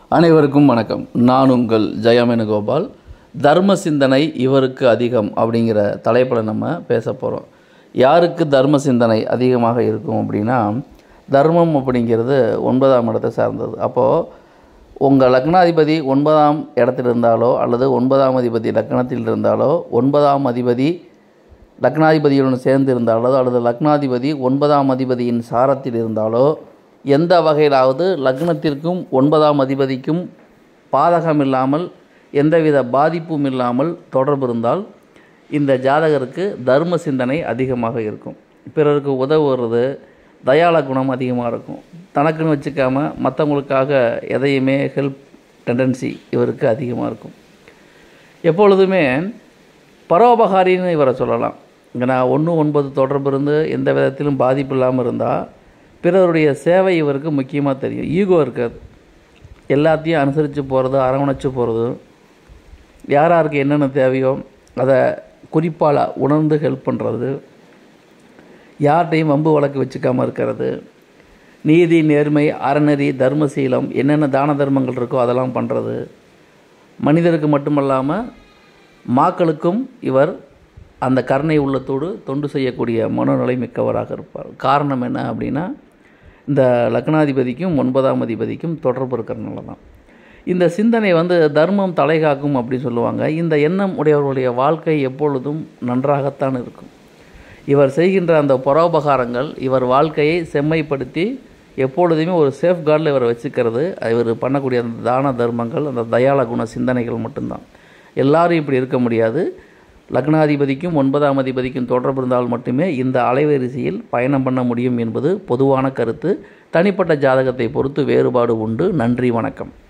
அனைவருக்கும் வணக்கம் நான் உங்கள் ஜெயமேனுகோபால் தர்ம சிந்தனை இவருக்கு அதிகம் அப்படிங்கிற தலைப்பில் நம்ம பேச போகிறோம் யாருக்கு தர்ம சிந்தனை அதிகமாக இருக்கும் அப்படின்னா தர்மம் அப்படிங்கிறது ஒன்பதாம் இடத்தை சார்ந்தது அப்போது உங்கள் லக்னாதிபதி ஒன்பதாம் இடத்தில் இருந்தாலோ அல்லது ஒன்பதாம் அதிபதி லக்னத்தில் இருந்தாலோ ஒன்பதாம் அதிபதி லக்னாதிபதியுடன் சேர்ந்து இருந்தாலோ அல்லது லக்னாதிபதி ஒன்பதாம் அதிபதியின் சாரத்தில் இருந்தாலோ எந்த வகையிலாவது லக்னத்திற்கும் ஒன்பதாம் அதிபதிக்கும் பாதகம் இல்லாமல் எந்தவித பாதிப்பும் இல்லாமல் தொடர்பு இருந்தால் இந்த ஜாதகருக்கு தர்ம சிந்தனை அதிகமாக இருக்கும் பிறருக்கு உதவுறது தயாள குணம் அதிகமாக இருக்கும் தனக்குன்னு வச்சுக்காம மற்றவங்களுக்காக எதையுமே ஹெல்ப் டெண்டன்சி இவருக்கு அதிகமாக இருக்கும் எப்பொழுதுமே பரோபகாரின்னு இவரை சொல்லலாம் ஏன்னா ஒன்று ஒன்பது தொடர்பு இருந்து எந்த விதத்திலும் பாதிப்பு இல்லாமல் இருந்தால் பிறருடைய சேவை இவருக்கு முக்கியமாக தெரியும் ஈகோ இருக்காது எல்லாத்தையும் அனுசரித்து போகிறது அரவணைச்சு போகிறது யார் யாருக்கு என்னென்ன தேவையோ அதை குறிப்பால் உணர்ந்து ஹெல்ப் பண்ணுறது யார்கிட்டையும் வம்பு வழக்கு வச்சுக்காமல் இருக்கிறது நீதி நேர்மை அறநெறி தர்மசீலம் என்னென்ன தான தர்மங்கள் இருக்கோ அதெல்லாம் பண்ணுறது மனிதருக்கு மட்டுமல்லாமல் மாக்களுக்கும் இவர் அந்த கருணை உள்ளத்தோடு தொண்டு செய்யக்கூடிய மனநிலை மிக்கவராக இருப்பார் காரணம் என்ன அப்படின்னா இந்த லக்னாதிபதிக்கும் ஒன்பதாம் அதிபதிக்கும் தொடர்பு இருக்கிறதுனால தான் இந்த சிந்தனை வந்து தர்மம் தலைகாக்கும் அப்படின்னு சொல்லுவாங்க இந்த எண்ணம் உடையவர்களுடைய வாழ்க்கை எப்பொழுதும் நன்றாகத்தான் இருக்கும் இவர் செய்கின்ற அந்த பரோபகாரங்கள் இவர் வாழ்க்கையை செம்மைப்படுத்தி எப்பொழுதுமே ஒரு சேஃப் கார்டில் இவரை வச்சுக்கிறது இவர் பண்ணக்கூடிய அந்த தான தர்மங்கள் அந்த தயாள குண சிந்தனைகள் மட்டும்தான் எல்லாரும் இப்படி இருக்க முடியாது லக்னாதிபதிக்கும் ஒன்பதாம் அதிபதிக்கும் தொடர்பு இருந்தால் மட்டுமே இந்த அலைவரிசையில் பயணம் பண்ண முடியும் என்பது பொதுவான கருத்து தனிப்பட்ட ஜாதகத்தை பொறுத்து வேறுபாடு உண்டு நன்றி வணக்கம்